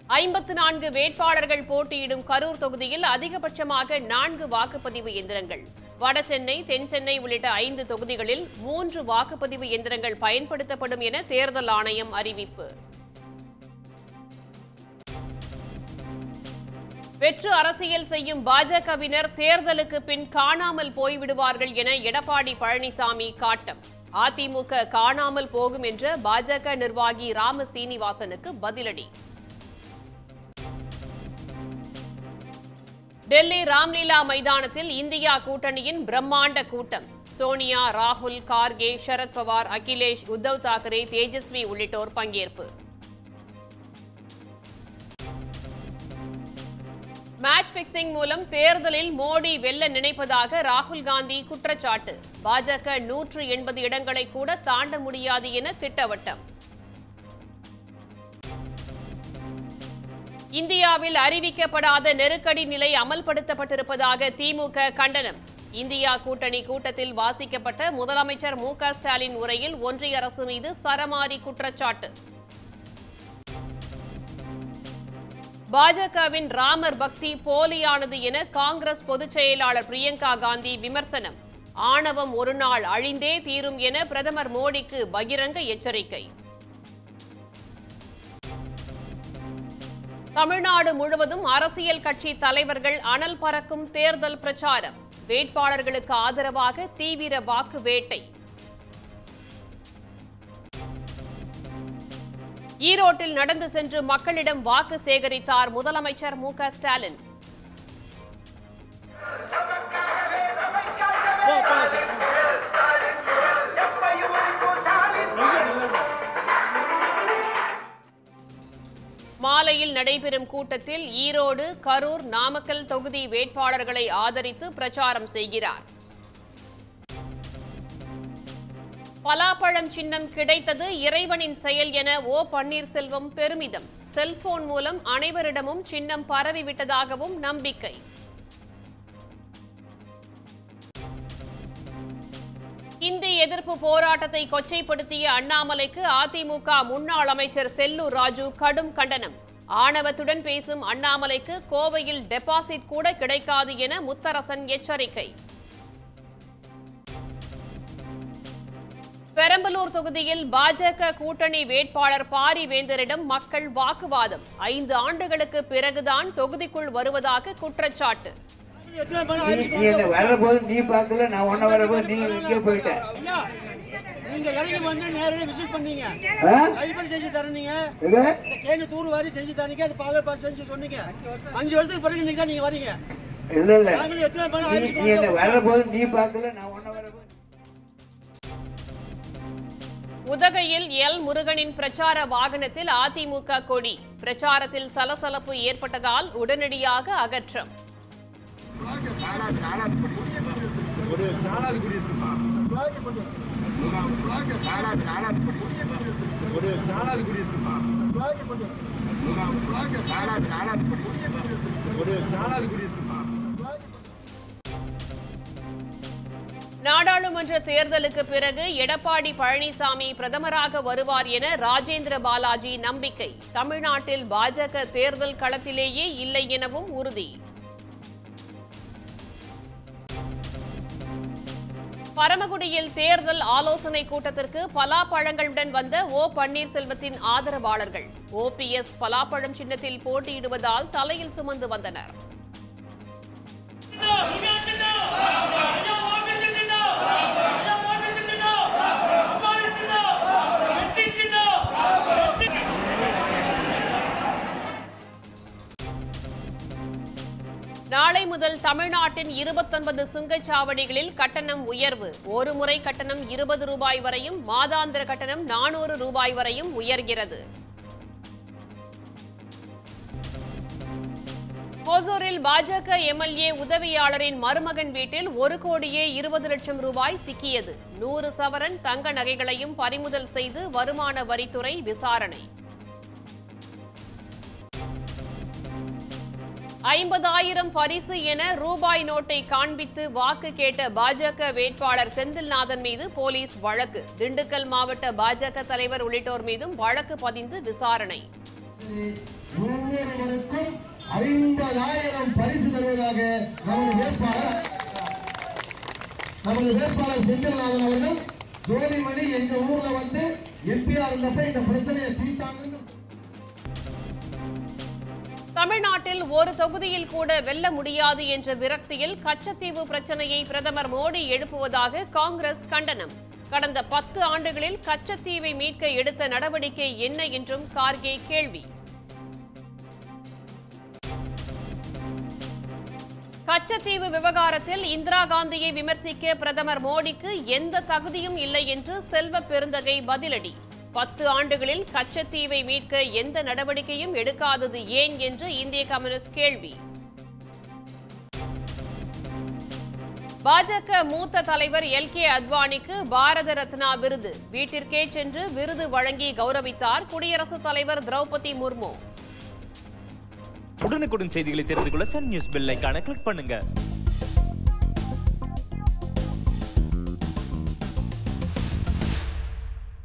ஐம்பத்து நான்கு வேட்பாளர்கள் போட்டியிடும் கரூர் தொகுதியில் அதிகபட்சமாக நான்கு வாக்குப்பதிவு எந்திரங்கள் வடசென்னை தென் சென்னை உள்ளிட்ட ஐந்து தொகுதிகளில் மூன்று வாக்குப்பதிவு எந்திரங்கள் பயன்படுத்தப்படும் என தேர்தல் ஆணையம் அறிவிப்பு வெற்று அரசியல் செய்யும் பாஜகவினர் தேர்தலுக்கு பின் காணாமல் போய்விடுவார்கள் என எடப்பாடி பழனிசாமி காட்டம் அதிமுக காணாமல் போகும் என்ற பாஜக நிர்வாகி ராம சீனிவாசனுக்கு பதிலடி டெல்லி ராம்லீலா மைதானத்தில் இந்தியா கூட்டணியின் பிரம்மாண்ட கூட்டம் சோனியா ராகுல் கார்கே சரத்பவார் அகிலேஷ் உத்தவ் தாக்கரே தேஜஸ்வி உள்ளிட்டோர் பங்கேற்பு மேட்ச் பிக்சிங் மூலம் தேர்தலில் மோடி வெல்ல நினைப்பதாக ராகுல் காந்தி குற்றச்சாட்டு பாஜக நூற்று எண்பது இடங்களை கூட தாண்ட முடியாது என திட்டவட்டம் இந்தியாவில் அறிவிக்கப்படாத நெருக்கடி நிலை அமல்படுத்தப்பட்டிருப்பதாக திமுக கண்டனம் இந்தியா கூட்டணி கூட்டத்தில் வாசிக்கப்பட்ட முதலமைச்சர் மு க ஸ்டாலின் உரையில் ஒன்றிய அரசு மீது சரமாரி குற்றச்சாட்டு பாஜகவின் ராமர் பக்தி போலியானது என காங்கிரஸ் பொதுச் செயலாளர் பிரியங்கா காந்தி விமர்சனம் ஆணவம் ஒரு நாள் அழிந்தே தீரும் என பிரதமர் மோடிக்கு பகிரங்க எச்சரிக்கை தமிழ்நாடு முழுவதும் அரசியல் கட்சி தலைவர்கள் அனல் பறக்கும் தேர்தல் பிரச்சாரம் வேட்பாளர்களுக்கு ஆதரவாக தீவிர வாக்கு வேட்டை ஈரோட்டில் நடந்து சென்று மக்களிடம் வாக்கு சேகரித்தார் முதலமைச்சர் மு க ஸ்டாலின் மாலையில் நடைபெறும் கூட்டத்தில் ஈரோடு கரூர் நாமக்கல் தொகுதி வேட்பாளர்களை ஆதரித்து பிரச்சாரம் செய்கிறார் பலாப்பழம் சின்னம் கிடைத்தது இறைவனின் செயல் என ஓ பன்னீர்செல்வம் பெருமிதம் செல்போன் மூலம் அனைவரிடமும் சின்னம் பரவிவிட்டதாகவும் நம்பிக்கை இந்தி எதிர்ப்பு போராட்டத்தை கொச்சைப்படுத்திய அண்ணாமலைக்கு அதிமுக முன்னாள் அமைச்சர் செல்லூர் ராஜு கடும் கண்டனம் ஆணவத்துடன் பேசும் அண்ணாமலைக்கு கோவையில் டெபாசிட் கூட கிடைக்காது என முத்தரசன் எச்சரிக்கை பெரம்பலூர் தொகுதியில் பாஜக கூட்டணி வேட்பாளர் பாரிவேந்தரிடம் மக்கள் வாக்குவாதம் ஐந்து ஆண்டுகளுக்கு பிறகுதான் தொகுதிக்குள் வருவதாக குற்றச்சாட்டு எத்தனை பேர் நீ ஆயிடுச்சு நீ என்ன வரபோது நீ பார்க்கல நான் ஒன்ன வரபோது நீ இங்கே போயிட்ட ஐயா, நீங்க கடைக்கு வந்து நேரடியா விசிட் பண்ணீங்க ஆ? கைப்பறி செஞ்சு தரீங்க எது இந்த கேணு தூர் வாரி செஞ்சு தரீங்க அது பாவை பார்த்து செஞ்சு சொன்னீங்க அஞ்சு வருஷத்துக்கு பிறகு நீங்க தான் நீங்க வரீங்க இல்ல இல்ல நாங்களும் எத்தனை பேர் நீ ஆயிடுச்சு நீ என்ன வரபோது நீ பார்க்கல நான் ஒன்ன வரபோது உதகையில் எல் முருகனின் பிரச்சார வாகனத்தில் அதிமுக கொடி பிரச்சாரத்தில் சலசலப்பு ஏற்பட்டதால் உடனடியாக அகற்றம் நாடாளுமன்ற தேர்தலுக்கு பிறகு எடப்பாடி பழனிசாமி பிரதமராக வருவார் என ராஜேந்திர பாலாஜி நம்பிக்கை தமிழ்நாட்டில் பாஜக தேர்தல் களத்திலேயே இல்லை எனவும் உறுதி பரமக்குடியில் தேர்தல் ஆலோசனை கூட்டத்திற்கு பலாப்பழங்களுடன் வந்த ஓ பன்னீர்செல்வத்தின் ஆதரவாளர்கள் ஓபிஎஸ் பலாப்பழம் சின்னத்தில் போட்டியிடுவதால் தலையில் சுமந்து வந்தனர் நாளை முதல் தமிழ்நாட்டின் இருபத்தொன்பது சுங்கச்சாவடிகளில் கட்டணம் உயர்வு ஒரு முறை கட்டணம் இருபது ரூபாய் வரையும் மாதாந்திர கட்டணம் நானூறு ரூபாய் வரையும் உயர்கிறது ஓசூரில் பாஜக எம்எல்ஏ உதவியாளரின் மருமகன் வீட்டில் ஒரு கோடியே இருபது லட்சம் ரூபாய் சிக்கியது நூறு சவரன் தங்க நகைகளையும் பறிமுதல் செய்து வருமான வரித்துறை விசாரணை ஐம்பதாயிரம் பரிசு என ரூபாய் நோட்டை காண்பித்து வாக்கு கேட்ட பாஜக வேட்பாளர் செந்தில்நாதன் மீது போலீஸ் வழக்கு திண்டுக்கல் மாவட்ட பாஜக தலைவர் உள்ளிட்டோர் மீதும் வழக்கு பதிந்து விசாரணை ஒவ்வொருவருக்கும் ஐம்பதாயிரம் பரிசு தருவதாக நமது வேட்பாளர் நமது வேட்பாளர் செந்தில்நாதன் அவர்கள் ஜோதிமணி எங்க ஊர்ல வந்து எம்பியா இருந்தப்ப இந்த பிரச்சனையை தீர்த்தாங்கன்னு தமிழ்நாட்டில் ஒரு தொகுதியில் கூட வெல்ல முடியாது என்ற விரக்தியில் கச்சத்தீவு பிரச்சனையை பிரதமர் மோடி எழுப்புவதாக காங்கிரஸ் கண்டனம் கடந்த பத்து ஆண்டுகளில் கச்சத்தீவை மீட்க எடுத்த நடவடிக்கை என்ன என்றும் கார்கே கேள்வி கச்சத்தீவு விவகாரத்தில் இந்திரா காந்தியை விமர்சிக்க பிரதமர் மோடிக்கு எந்த தகுதியும் இல்லை என்று செல்வ பெருந்தகை பதிலடி பத்து ஆண்டுகளில் கச்சத்தீவை மீட்க எந்த நடவடிக்கையும் எடுக்காதது ஏன் என்று இந்திய கம்யூனிஸ்ட் கேள்வி பாஜக மூத்த தலைவர் எல் கே அத்வானிக்கு பாரத ரத்னா விருது வீட்டிற்கே சென்று விருது வழங்கி கௌரவித்தார் குடியரசுத் தலைவர் திரௌபதி முர்மு உடனுக்குடன் செய்திகளை தெரிந்து கொள்ள சன் நியூஸ் பெல் ஐகானை கிளிக் பண்ணுங்க